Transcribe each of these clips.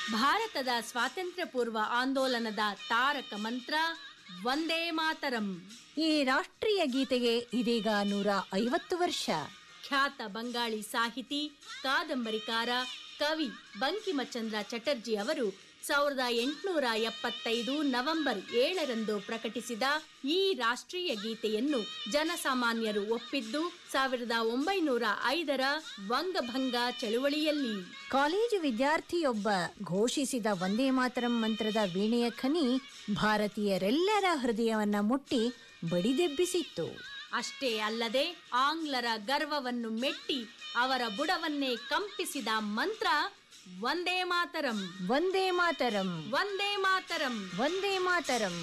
ಭಾರತದ ಸ್ವಾತಂತ್ರ್ಯ ಪೂರ್ವ ಆಂದೋಲನದ ತಾರಕ ಮಂತ್ರ ವಂದೇ ಮಾತರಂ ಈ ರಾಷ್ಟ್ರೀಯ ಗೀತೆಗೆ ಇದೀಗ ನೂರ ಐವತ್ತು ವರ್ಷ ಖ್ಯಾತ ಬಂಗಾಳಿ ಸಾಹಿತಿ ಕಾದಂಬರಿಕಾರ ಕವಿ ಬಂಕಿಮಚಂದ್ರ ಚಟರ್ಜಿ ಅವರು ಸಾವಿರದ ಎಂಟುನೂರ ಎಪ್ಪತ್ತೈದು ನವೆಂಬರ್ ಏಳರಂದು ಪ್ರಕಟಿಸಿದ ಈ ರಾಷ್ಟ್ರೀಯ ಗೀತೆಯನ್ನು ಜನಸಾಮಾನ್ಯರು ಒಪ್ಪಿದ್ದು ಸಾವಿರದ ಒಂಬೈನೂರ ಐದರ ವಂಗಭಂಗ ಚಳುವಳಿಯಲ್ಲಿ ಕಾಲೇಜು ವಿದ್ಯಾರ್ಥಿಯೊಬ್ಬ ಘೋಷಿಸಿದ ವಂದೇ ಮಾತರಂ ಮಂತ್ರದ ವೀಣೆಯ ಖನಿ ಭಾರತೀಯರೆಲ್ಲರ ಹೃದಯವನ್ನ ಮುಟ್ಟಿ ಬಡಿದೆಬ್ಬಿಸಿತ್ತು ಅಷ್ಟೇ ಅಲ್ಲದೆ ಆಂಗ್ಲರ ಗರ್ವವನ್ನು ಮೆಟ್ಟಿ ಅವರ ಬುಡವನ್ನೇ ಕಂಪಿಸಿದ ಮಂತ್ರ ವಂದೇ ಮಾತರಂ ವಂದೇ ಮಾತರಂ ವಂದೇ ಮಾತರಂ ವಂದೇ ಮಾತರಂ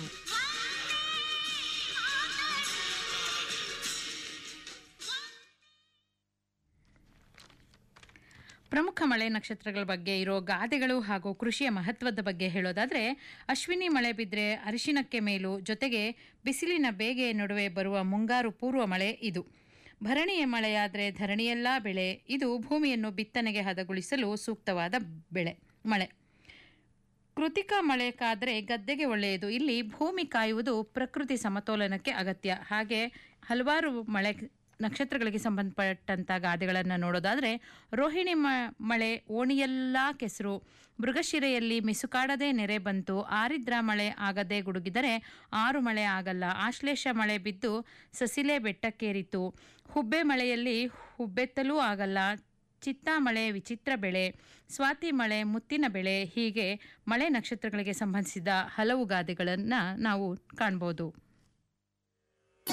ಪ್ರಮುಖ ಮಳೆ ನಕ್ಷತ್ರಗಳ ಬಗ್ಗೆ ಇರೋ ಗಾದೆಗಳು ಹಾಗೂ ಕೃಷಿಯ ಮಹತ್ವದ ಬಗ್ಗೆ ಹೇಳೋದಾದ್ರೆ ಅಶ್ವಿನಿ ಮಳೆ ಬಿದ್ದರೆ ಅರಿಶಿನಕ್ಕೆ ಮೇಲು ಜೊತೆಗೆ ಬಿಸಿಲಿನ ಬೇಗೆ ನಡುವೆ ಬರುವ ಮುಂಗಾರು ಪೂರ್ವ ಮಳೆ ಇದು ಭರಣಿಯ ಮಳೆಯಾದರೆ ಧರಣಿಯೆಲ್ಲ ಬೆಳೆ ಇದು ಭೂಮಿಯನ್ನು ಬಿತ್ತನೆಗೆ ಹದಗೊಳಿಸಲು ಸೂಕ್ತವಾದ ಬೆಳೆ ಮಳೆ ಕೃತಿಕ ಮಳೆ ಕಾದರೆ ಗದ್ದೆಗೆ ಒಳ್ಳೆಯದು ಇಲ್ಲಿ ಭೂಮಿ ಕಾಯುವುದು ಪ್ರಕೃತಿ ಸಮತೋಲನಕ್ಕೆ ಅಗತ್ಯ ಹಾಗೆ ಹಲವಾರು ಮಳೆ ನಕ್ಷತ್ರಗಳಿಗೆ ಸಂಬಂಧಪಟ್ಟಂಥ ಗಾದೆಗಳನ್ನು ನೋಡೋದಾದರೆ ರೋಹಿಣಿ ಮ ಮಳೆ ಓಣಿಯೆಲ್ಲ ಕೆಸರು ಮೃಗಶಿರೆಯಲ್ಲಿ ಮಿಸುಕಾಡದೆ ನೆರೆ ಬಂತು ಆರಿದ್ರ ಮಳೆ ಆಗದೆ ಗುಡುಗಿದರೆ ಆರು ಮಳೆ ಆಗಲ್ಲ ಆಶ್ಲೇಷ ಮಳೆ ಬಿದ್ದು ಸಸಿಲೆ ಬೆಟ್ಟಕ್ಕೇರಿತು ಹುಬ್ಬೆ ಮಳೆಯಲ್ಲಿ ಹುಬ್ಬೆತ್ತಲೂ ಆಗಲ್ಲ ಚಿತ್ತಾ ಮಳೆ ವಿಚಿತ್ರ ಬೆಳೆ ಸ್ವಾತಿ ಮಳೆ ಮುತ್ತಿನ ಬೆಳೆ ಹೀಗೆ ಮಳೆ ನಕ್ಷತ್ರಗಳಿಗೆ ಸಂಬಂಧಿಸಿದ ಹಲವು ಗಾದೆಗಳನ್ನು ನಾವು ಕಾಣ್ಬೋದು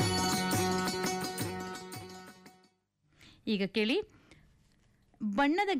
ಈಗ ಕೇಳಿ ಬಣ್ಣದ